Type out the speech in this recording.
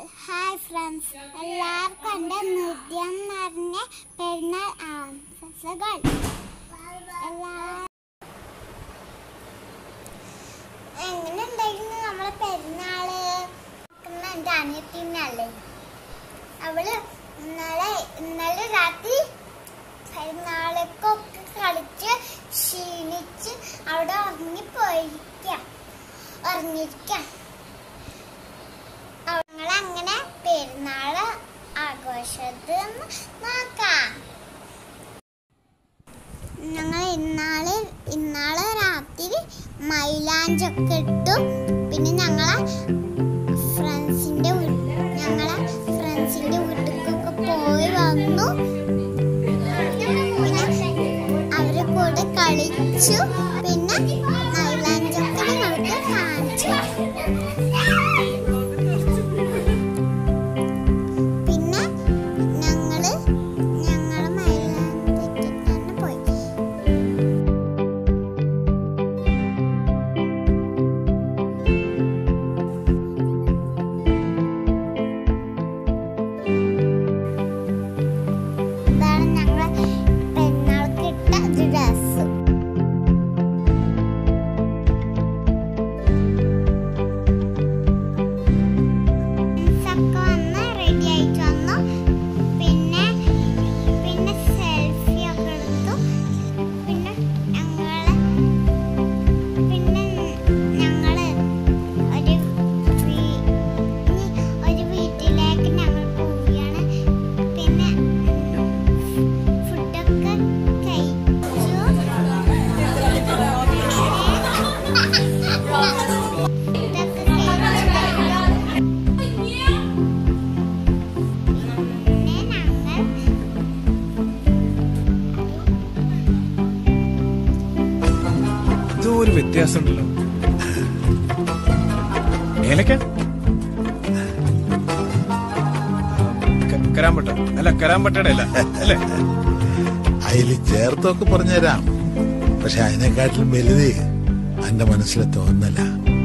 hi friends എല്ലാവർക്കും എൻ്റെ നൃത്യം നിറഞ്ഞ പെരുന്നാൾ ആശംസകൾ എല്ലാ എങ്ങനെ ഉണ്ടായിരുന്നു നമ്മളെ പെരുന്നാള് നോക്കുന്ന എൻ്റെ അനിയത്തിനല്ലേ അവള് ഇന്നലെ ഇന്നലെ രാത്രി പെരുന്നാളൊക്കെ കളിച്ച് ക്ഷീണിച്ച് അവിടെ ഉറങ്ങിപ്പോയിരിക്കാം ഉറങ്ങിയിരിക്കാം ഞങ്ങൾ അങ്ങനെ പെരുന്നാള് ആഘോഷത്ത് നോക്കാം ഞങ്ങൾ ഇന്നാള് ഇന്നാള് രാത്രി മൈലാഞ്ചൊക്കെ ഇട്ടു പിന്നെ ഞങ്ങളെ ഫ്രണ്ട്സിന്റെ ഞങ്ങളെ ഫ്രണ്ട്സിന്റെ വീട്ടിലേക്കൊക്കെ പോയി വന്നു പിന്നെ അവരെ കൂടെ കളിച്ചു പിന്നെ മൈലാഞ്ചൊക്കെ ഞങ്ങൾക്ക് കാണിച്ചു പിന്നെ ഞങ്ങള് ഞങ്ങള് മൈലാഞ്ചിട്ട് തന്നെ പോയി ഇതാണ് ഞങ്ങളെ പെരുന്നാൾക്ക് ഇട്ട ഡ്രസ് ഒക്കെ വന്ന് റെഡി ആയിട്ട് വന്നു പിന്നെ പിന്നെ സെൽഫി ഒക്കെ എടുത്തു പിന്നെ ഞങ്ങള് പിന്നെ ഞങ്ങള് ഒരു വീ- ഇനി ഒരു വീട്ടിലേക്ക് ഞങ്ങൾ പോവുകയാണ് പിന്നെ ഫുഡൊക്കെ കഴിച്ചു ഫുഡൊക്കെ കഴിച്ചു പിന്നെ ഞങ്ങൾ എന്തോ ഒരു വ്യത്യാസമുണ്ടല്ലോ ഏലക്ക ക- കരാമ്പട്ട അല്ല കരാമ്പട്ടയുടെ അല്ല അല്ലേ അതിൽ ചേർത്തൊക്കെ പറഞ്ഞുതരാം പക്ഷെ അതിനെക്കാട്ടിലും വലുത് എന്റെ മനസ്സിലെ തോന്നല